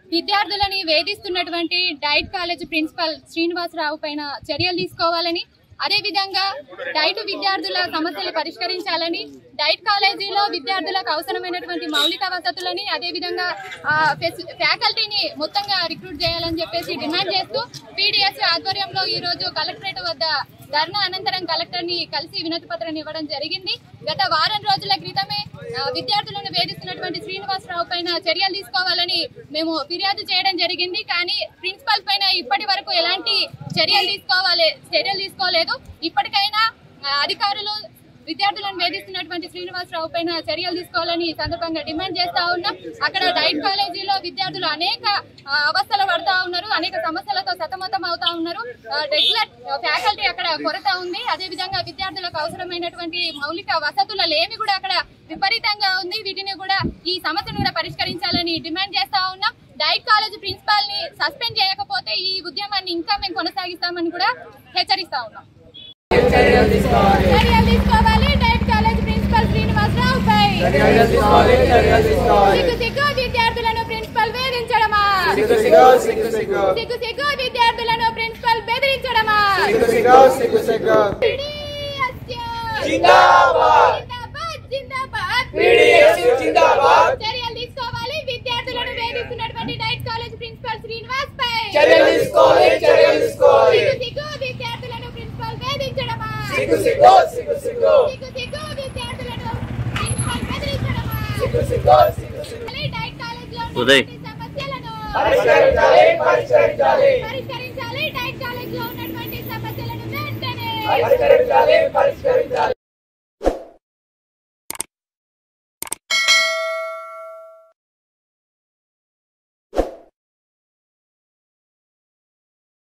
విద్యార్థులని వేధిస్తున్నటువంటి DIET college principal Srinivasarao పైన చర్యలు తీసుకోవాలని అదేవిధంగా డైట్ విద్యార్థుల సమస్యలు పరిష్కరించాలని డైట్ కాలేజీలో విద్యార్థులకు అవసరమైనటువంటి మౌలిక వసతులని అదేవిధంగా ఆ, ఫెసి- ఫ్యాకల్టీని మొత్తంగా రిక్రూట్ చేయాలని చెప్పేసి డిమాండ్ చేస్తూ పీడిఎస్ ఆధ్వర్యంలో ఈ రోజు కలెక్టరేట్ వద్ద ధర్నా అనంతరం కలెక్టర్ ని కలిసి వినతి పత్రం ఇవ్వడం జరిగింది గత వారం రోజుల క్రితమే ఆ, విద్యార్థులను వేధిస్తున్నటువంటి శ్రీనివాసరావు పైన చర్యలు తీసుకోవాలని మేము ఫిర్యాదు చేయడం జరిగింది కానీ ప్రిన్సిపల్ పైన ఇప్పటి వరకు ఎలాంటి చర్యలు తీసుకోవాలి చర్యలు తీసుకోలేదు ఇప్పటికైనా ఆ, అధికారులు విద్యార్థులను వేధిస్తున్నటువంటి శ్రీనివాసరావు పైన చర్యలు తీసుకోవాలని ఈ సందర్భంగా డిమాండ్ చేస్తా ఉన్నాం అక్కడ డైట్ కాలేజీలో విద్యార్థులు అనేక ఆ, అవస్థలు పడతా ఉన్నారు అనేక సమస్యలతో సతమతం అవుతా ఉన్నారు ఆ, రెగ్యులర్ ఫ్యాకల్టీ అక్కడ కొరత ఉంది అదే విధంగా విద్యార్థులకు అవసరమైనటువంటి మౌలిక వసతులు ఏమి కూడా అక్కడ విపరీతంగా ఉంది వీటిని కూడా ఈ సమస్యను కూడా పరిష్కరించాలని డిమాండ్ చేస్తా ఉన్నాం డైట్ కాలేజ్ ప్రిన్సిపాల్ ని సస్పెండ్ చేయకపోతే ఈ ఉద్యమాన్ని ఇంకా మేము కొనసాగిస్తామని కూడా హెచ్చరిస్తా ఉన్నాం చర్యలు తీసుకోవాలి డైట్ కాలేజ్ ప్రిన్సిపల్ శ్రీనివాసరావు పై సిగ్గు సిగ్గు విద్యార్థులను ప్రిన్సిపల్ వేధించడమా సిగ్గు సిగ్గు విద్యార్థులను ప్రిన్సిపల్ బెదిరించడమా జిందాబాద్ చర్యలు తీసుకోవాలి విద్యార్థులను వేధిస్తున్నటువంటి డైట్ కాలేజ్ ప్రిన్సిపల్ శ్రీనివాస్ పై చర్యలు తీసుకోవాలి, చర్యలు తీసుకోవాలి. సిగ్గు సిగ్గు విద్యార్థులను ప్రిన్సిపల్ వేధించడమా సిగ్గు సిగ్గు సిగ్గు సిగ్గు సిగ్గు సిగ్గు విద్యార్థులను ప్రిన్సిపల్ బెదిరించడమా సిగ్గు సిగ్గు సిగ్గు సిగ్గు డైట్ కాలేజ్ లో ఉదయ్. ఉన్నటువంటి సమస్యలను పరిష్కరించాలి పరిష్కరించాలి పరిష్కరించాలి డైట్ కాలేజ్ లో ఉన్నటువంటి సమస్యలను వెంటనే పరిష్కరించాలి పరిష్కరించాలి